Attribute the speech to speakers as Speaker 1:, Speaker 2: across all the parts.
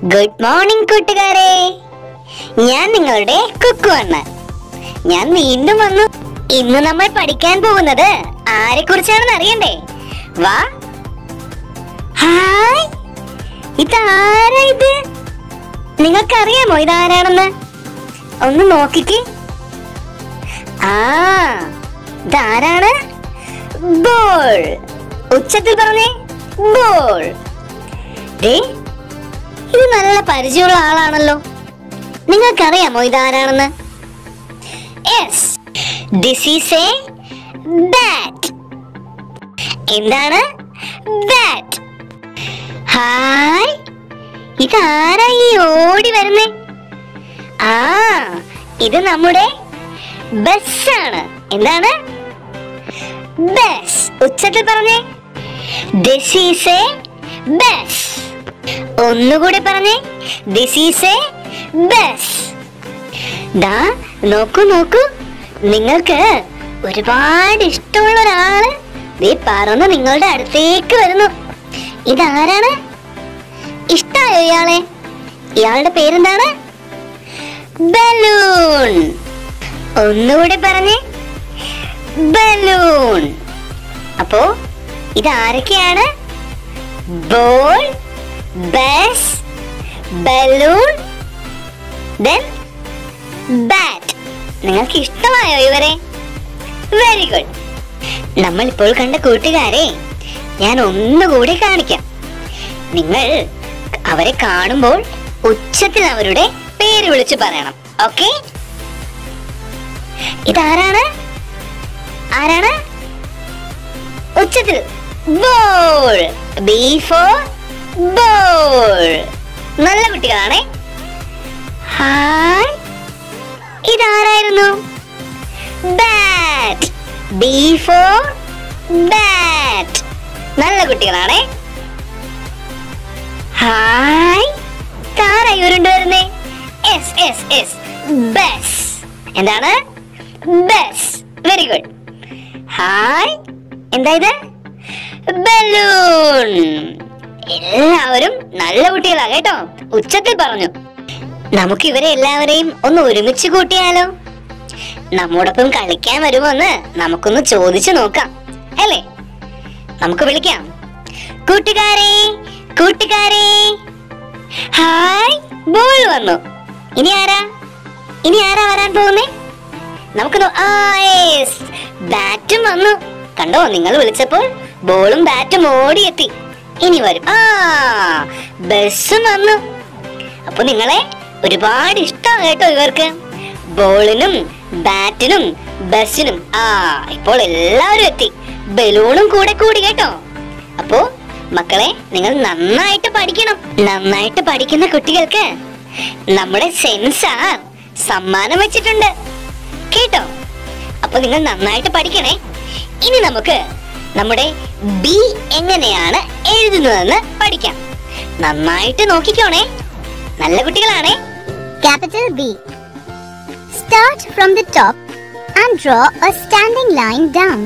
Speaker 1: Good morning കൂട്ടുകാരെ ഞാൻ നിങ്ങളുടെ കുക്കുവണ്ണ ഞാൻ വീണ്ടും വന്നു ഇന്ന് നമ്മൾ പഠിക്കാൻ പോകുന്നത് ആരെ കുറിച്ചാണെന്ന് അറിയണ്ടേ വാ ഹായ് ഇതാരാ ഇത് നിങ്ങൾക്കറിയാമോ ഇതാരാണെന്ന് ഒന്ന് നോക്കിക്ക് ആ ഇതാരാണ് ബോൾ ഉച്ചത്തിൽ പറഞ്ഞേ ബോൾ ദേ ഇത് നല്ല പരിചയമുള്ള ആളാണല്ലോ നിങ്ങൾക്കറിയാമോ ഇതാരാണെന്ന് yes this is a bat എന്താണ് ബാറ്റ് ഹായ് ഇതാരാ ഈ ഓടി വരുന്നേ ആ ഇത് നമ്മുടെ ബസ്സാണ് എന്താണ് ബസ് ഉച്ചത്തിൽ പറഞ്ഞേ ദിസ് ഈസ് എ ബസ് ഒന്നുകൂടി പറഞ്ഞേ ദിസ് ഈസ് എ ബസ് ദാ നോക്കൂ നോക്കൂ നിങ്ങൾക്ക് ഒരുപാട് ഇഷ്ടമുള്ള ഒരാള് ദേ പറന്ന് നിങ്ങളുടെ അടുത്തേക്ക് വരുന്നു ഇതാരാണ് ഇഷ്ടായോ ഇയാളെ ഇയാളുടെ പേരെന്താണ് ബലൂൺ ഒന്നുകൂടി പറഞ്ഞേ ബലൂൺ അപ്പോ ഇതാരൊക്കെയാണ് ball bus balloon then bat നിങ്ങൾക്ക് ഇഷ്ടമായോ ഇവരെ വെരി ഗുഡ് നമ്മൾ ഇപ്പോൾ കണ്ട കൂട്ടുകാരെ ഞാൻ ഒന്നുകൂടി കാണിക്കാം നിങ്ങൾ അവരെ കാണുമ്പോൾ ഉച്ചത്തിൽ അവരുടെ പേര് വിളിച്ചു പറയണം ഓക്കെ ഇതാരാണ് ആരാണ് ഉച്ചത്തിൽ ബോൾ ബി ഫോർ ബോൾ നല്ല കുട്ടികളാണേ ഹായ് ഇതാരായിരുന്നു ബാറ്റ് ബി ഫോർ ബാറ്റ് നല്ല കുട്ടികളാണേ ഹായ് താരായി ഉരുണ്ട് വരുന്നേ എസ് എസ് എസ് ബസ് എന്താണ് ബസ് വെരി ഗുഡ് ഹായ് എന്താ ഇത് ബലൂൺ എല്ലാവരും നല്ല കുട്ടികളാ കേട്ടോ ഉച്ചത്തിൽ പറഞ്ഞു നമുക്ക് ഇവരെ എല്ലാവരെയും ഒന്ന് ഒരുമിച്ച് കൂട്ടിയാലോ നമ്മോടൊപ്പം കളിക്കാൻ വരുമോന്ന് നമുക്കൊന്ന് ചോദിച്ചു നോക്കാം അല്ലേ നമുക്ക് വിളിക്കാം കൂട്ടുകാരെ കൂട്ടുകാരെ ഹായ് ബോൾ വന്നു ഇനി ആരാ ഇനി ആരാ വരാൻ പോകുന്നേ നമുക്ക് നോ- ആ യെസ് ബാറ്റും വന്നു കണ്ടോ നിങ്ങൾ വിളിച്ചപ്പോൾ ബോളും ബാറ്റും ഓടിയെത്തി ഇനി വരും ആ ബസ്സും വന്നു അപ്പൊ നിങ്ങളെ ഒരുപാട് ഇഷ്ടമാണ് കേട്ടോ ഇവർക്ക് ബോളിനും ബാറ്റിനും ബസ്സിനും ആ ഇപ്പോൾ എല്ലാവരും എത്തി ബലൂണും കൂടെ കൂടി കേട്ടോ അപ്പോ മക്കളെ നിങ്ങൾ നന്നായിട്ട് പഠിക്കണം നന്നായിട്ട് പഠിക്കുന്ന കുട്ടികൾക്ക് നമ്മുടെ സെൻസാർ സമ്മാനം വെച്ചിട്ടുണ്ട് കേട്ടോ അപ്പൊ നിങ്ങൾ നന്നായിട്ട് പഠിക്കണേ ഇനി നമുക്ക് നമ്മുടെ ബി എങ്ങനെയാണ് എഴുതുന്നതെന്ന് പഠിക്കാം നന്നായിട്ട് നോക്കിക്കോണേ നല്ല കുട്ടികളാണേ
Speaker 2: Capital B. Start from the top and draw a standing line down.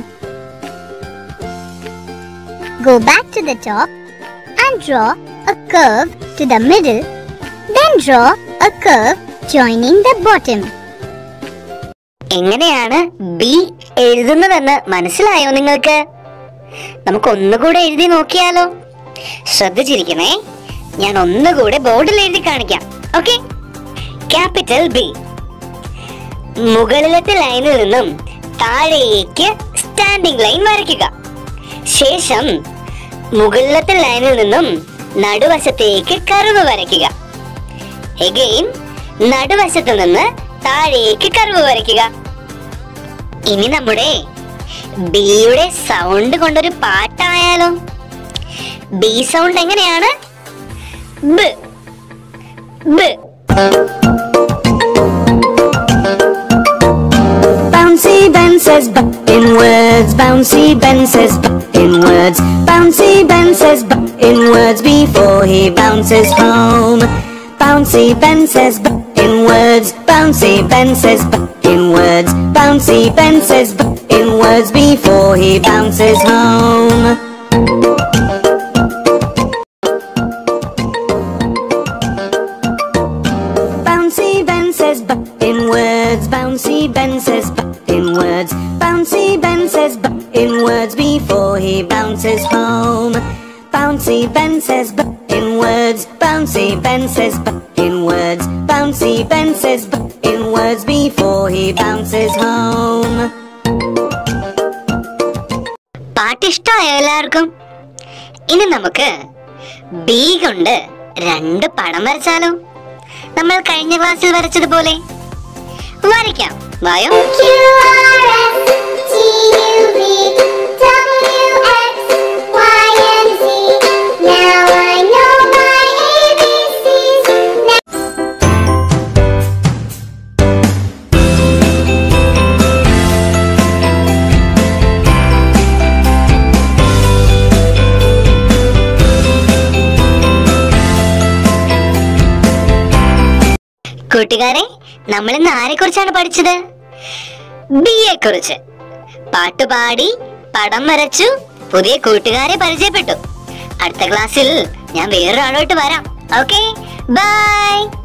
Speaker 2: Go back to the top and draw a curve to the middle. Then draw a curve joining the bottom.
Speaker 1: എങ്ങനെയാണ് B എഴുതുന്നതെന്ന് മനസ്സിലായോ നിങ്ങൾക്ക് നമുക്ക് ഒന്നുകൂടെ എഴുതി നോക്കിയാലോ ശ്രദ്ധിച്ചിരിക്കണേ ഞാൻ ഒന്നുകൂടെ ബോർഡിൽ എഴുതി കാണിക്കാം ഓക്കെ ക്യാപിറ്റൽ ബി മുകളിലത്തെ ലൈനിൽ നിന്നും താഴേക്ക് സ്റ്റാൻഡിംഗ് ലൈൻ വരയ്ക്കുക ശേഷം മുകളിലത്തെ ലൈനിൽ നിന്നും നടുവശത്തേക്ക് കർവ് വരയ്ക്കുക എഗെയിൻ നടുവശത്ത് നിന്ന് താഴേക്ക് കർവ് വരയ്ക്കുക ഇനി നമ്മുടെ ബിയുടെ സൗണ്ട് കൊണ്ടൊരു പാട്ടായാലോ ബി സൗണ്ട് എങ്ങനെയാണ് ബ് ബ്
Speaker 3: Bouncy Ben says b in words. Bouncy Ben says b in words. Bouncy Ben says b in words before he bounces home. Bouncy Ben says b in words. Bouncy Ben says b in words. Bouncy Ben says b in words before he bounces home. before he bounces home. Bouncy Ben says b in words. Bouncy Ben says b in words. Bouncy Ben says b in words before he bounces home.
Speaker 1: പാട്ട് ഇഷ്ടമായോ എല്ലാവർക്കും ഇനി നമുക്ക് B കൊണ്ട് രണ്ട് പടം വരച്ചാലോ നമ്മൾ കഴിഞ്ഞ ക്ലാസ്സിൽ വരച്ചതുപോലെ വരയ്ക്കാം വായോ
Speaker 2: Now I know my ABCs. Now
Speaker 1: കൂട്ടുകാരെ നമ്മൾ ഇന്ന് ആരെ കുറിച്ചാണ് പഠിച്ചത് ബിയെ കുറിച്ച് പാട്ടുപാടി പടം വരച്ചു പുതിയ കൂട്ടുകാരെ പരിചയപ്പെട്ടു അടുത്ത ക്ലാസ്സിൽ ഞാൻ വേറൊരാളോട്ട് വരാം ഓക്കെ ബൈ